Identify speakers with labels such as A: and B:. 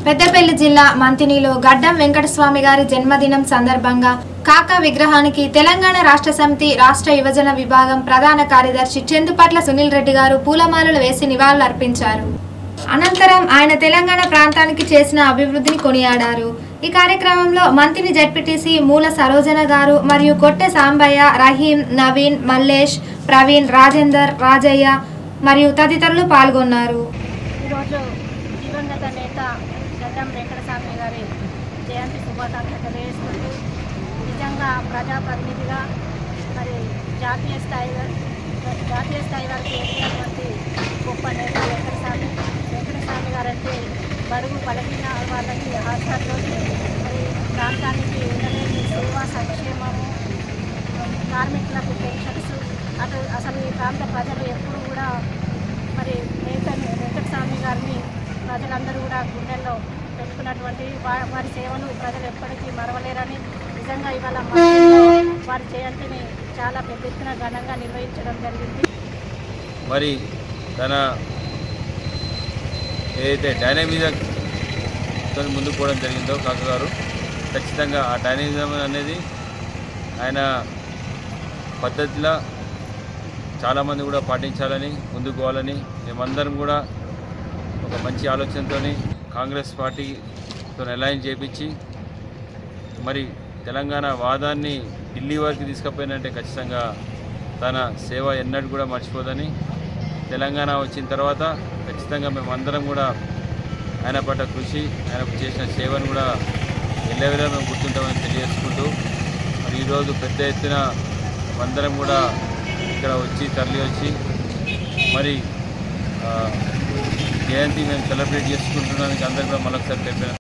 A: పెద్దపల్లి జిల్లా మంతినిలో గడ్డం వెంకటస్వామి గారి జన్మదినం సందర్భంగా కాకా విగ్రహానికి తెలంగాణ రాష్ట్ర సమితి రాష్ట్ర యువజన విభాగం ప్రధాన కార్యదర్శి చందుపట్ల సునీల్ రెడ్డి గారు పూలమాలలు వేసి నివాళులర్పించారు అనంతరం ఆయన తెలంగాణ ప్రాంతానికి చేసిన అభివృద్ధిని కొనియాడారు ఈ కార్యక్రమంలో మంత్రి జడ్పీటీసీ మూల సరోజన గారు మరియు కొట్టె సాంబయ్య రహీం నవీన్ మల్లేష్ ప్రవీణ్ రాజేందర్ రాజయ్య మరియు తదితరులు పాల్గొన్నారు
B: ఈరోజు దివంగత నేత గడ్డం వెంకటస్వామి గారి జయంతి శుభాకాంక్షలు తెలియజేసుకుంటూ నిజంగా ప్రజాప్రతినిధిగా మరి జాతీయ స్థాయి జాతీయ స్థాయి వరకు ఎదిగినటువంటి గొప్ప నేత వెంకటస్వామి వెంకటస్వామి గారు అంటే బడుగు బలహీన వాళ్ళకి హాస్పిటల్లో మరి ప్రాంతానికి ఉండలేని సేవ సంక్షేమము కార్మికులకు పెన్షన్స్ అటు అసలు ఈ ప్రాంత ప్రజలు ఎప్పుడు కూడా మరి నేత వెంకటస్వామి గారిని ప్రజలందరూ కూడా గుండెల్లో పెట్టుకున్నటువంటి వా- వారి సేవలు ప్రజలు ఎప్పటికీ మరవలేరని నిజంగా ఇవాళ మందిరంలో వారి జయంతిని చాలా పెద్ద ఎత్తున ఘనంగా నిర్వహించడం జరిగింది
C: మరి తన ఏదైతే డైనమిజంతో ముందుకు పోవడం జరిగిందో కాక గారు ఖచ్చితంగా ఆ డైనమిజం అనేది ఆయన పద్ధతిలో చాలామంది కూడా పాటించాలని ముందుకు పోవాలని మేమందరం కూడా ఒక మంచి ఆలోచనతో కాంగ్రెస్ పార్టీతో అలయన్స్ చేపించి మరి తెలంగాణ వాదాన్ని ఢిల్లీ వరకు తీసుకుపోయినంటే ఖచ్చితంగా తన సేవ ఎన్నడూ కూడా మర్చిపోదని తెలంగాణ వచ్చిన తర్వాత ఖచ్చితంగా మేమందరం కూడా ఆయన పట్ల కృషి ఆయనకు చేసిన సేవను కూడా ఎల్లవేళ మేము గుర్తుంటామని తెలియజేసుకుంటూ మరి ఈరోజు పెద్ద ఎత్తున అందరం కూడా ఇక్కడ వచ్చి తరలి వచ్చి మరి ఆ, జయంతి మేము సెలబ్రేట్ చేసుకుంటున్నానికి అందరికీ కూడా మరొకసారి తెలిపాను